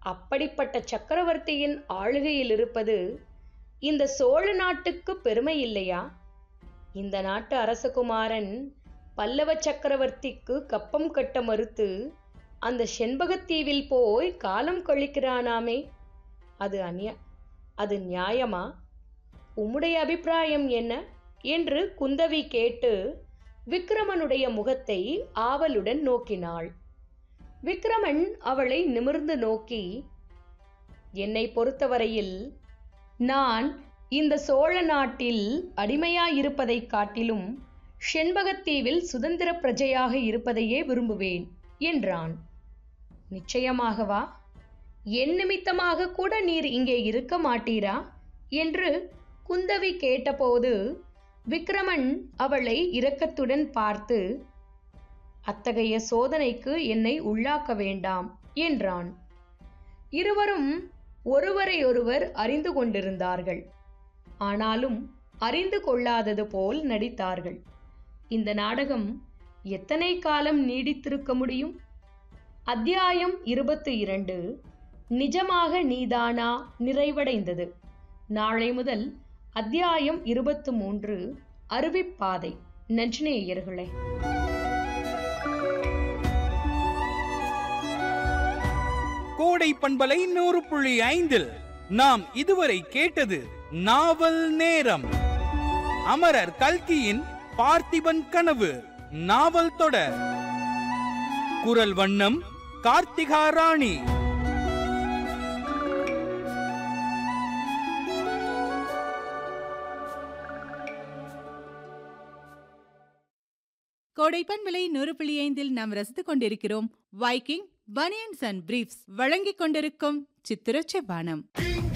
அப்படிப்பட்ட சக்கரவர்த்தியின் ஆளுகையில் இருப்பது இந்த சோழ நாட்டுக்கு பெருமை இல்லையா இந்த நாட்டு அரசகுமாரன் பல்லவ சக்கரவர்த்திக்கு கப்பம் கட்ட மறுத்து அந்த செண்பகத்தீவில் போய் காலம் கழிக்கிறானாமே அது அந்நிய அது நியாயமா உம்முடைய அபிப்பிராயம் என்ன என்று குந்தவி கேட்டு விக்ரமனுடைய முகத்தை ஆவலுடன் நோக்கினாள் விக்ரமன் அவளை நிமிர்ந்து நோக்கி என்னை பொறுத்தவரையில் நான் இந்த சோழ நாட்டில் அடிமையாயிருப்பதைக் காட்டிலும் செண்பகத்தீவில் சுதந்திர பிரஜையாக இருப்பதையே விரும்புவேன் என்றான் நிச்சயமாகவா என் நிமித்தமாக கூட நீர் இங்கே இருக்க மாட்டீரா என்று குந்தவி கேட்டபோது விக்ரமன் அவளை இரக்கத்துடன் பார்த்து அத்தகைய சோதனைக்கு என்னை உள்ளாக்க வேண்டாம் என்றான் இருவரும் ஒருவரையொருவர் அறிந்து கொண்டிருந்தார்கள் ஆனாலும் அறிந்து கொள்ளாதது போல் நடித்தார்கள் இந்த நாடகம் எத்தனை காலம் நீடித்திருக்க முடியும் அத்தியாயம் இருபத்தி இரண்டு நிஜமாக நீதானா நிறைவடைந்தது நாளை முதல் அத்தியாயம் இருபத்து மூன்று அருவிப்பாதை நன்றினேயர்களே கோடை பண்பலை நூறு புள்ளி ஐந்தில் நாம் இதுவரை கேட்டது நாவல் நேரம் அமரர் கல்கியின் பார்த்திபன் கனவு நாவல் தொடர் குரல் வண்ணம் கார்த்திகா ராணி கோடைப்பன் விலை நூறு புள்ளி ஐந்தில் நாம் ரசித்துக் கொண்டிருக்கிறோம் வைக்கிங் பனியன்ஸ் அண்ட் பிரீஃப்ஸ் வழங்கிக் கொண்டிருக்கும் சித்திர செவ்வானம்